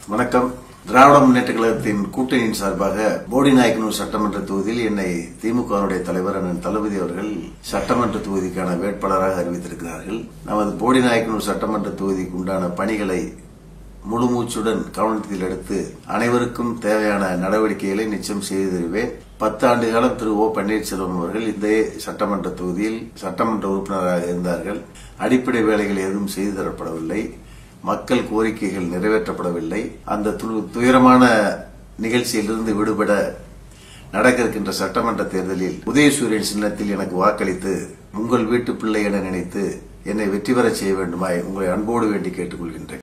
வணக்கம் திராவிட முன்னேற்ற கழகத்தின் கூட்டணியின் சார்பாக போடிநாயக்கனூர் சட்டமன்ற தொகுதியில் என்னை திமுகவுடைய தலைவர் அண்ணன் தளபதி அவர்கள் சட்டமன்ற தொகுதிக்கான வேட்பாளராக அறிவித்திருக்கிறார்கள் நமது போடிநாயக்கனூர் சட்டமன்ற தொகுதிக்கு உண்டான பணிகளை முழுமூச்சுடன் கவனத்தில் எடுத்து அனைவருக்கும் தேவையான நடவடிக்கைகளை நிச்சயம் செய்து தருவேன் பத்து ஆண்டு காலம் திரு ஓ பன்னீர்செல்வம் அவர்கள் இந்த சட்டமன்ற தொகுதியில் சட்டமன்ற உறுப்பினராக இருந்தார்கள் அடிப்படை வேலைகள் எதுவும் செய்து தரப்படவில்லை மக்கள் கோரிக்கைகள் நிறைவேற்றப்படவில்லை அந்த து- துயரமான நிகழ்ச்சியிலிருந்து விடுபட நடக்க இருக்கின்ற சட்டமன்ற தேர்தலில் உதயசூரியன் சின்னத்தில் எனக்கு வாக்களித்து உங்கள் வீட்டு பிள்ளை என நினைத்து என்னை வெற்றி பெறச் செய்ய வேண்டுமாய் உங்களை அன்போடு வேண்டி கேட்டுக்கொள்கின்றேன்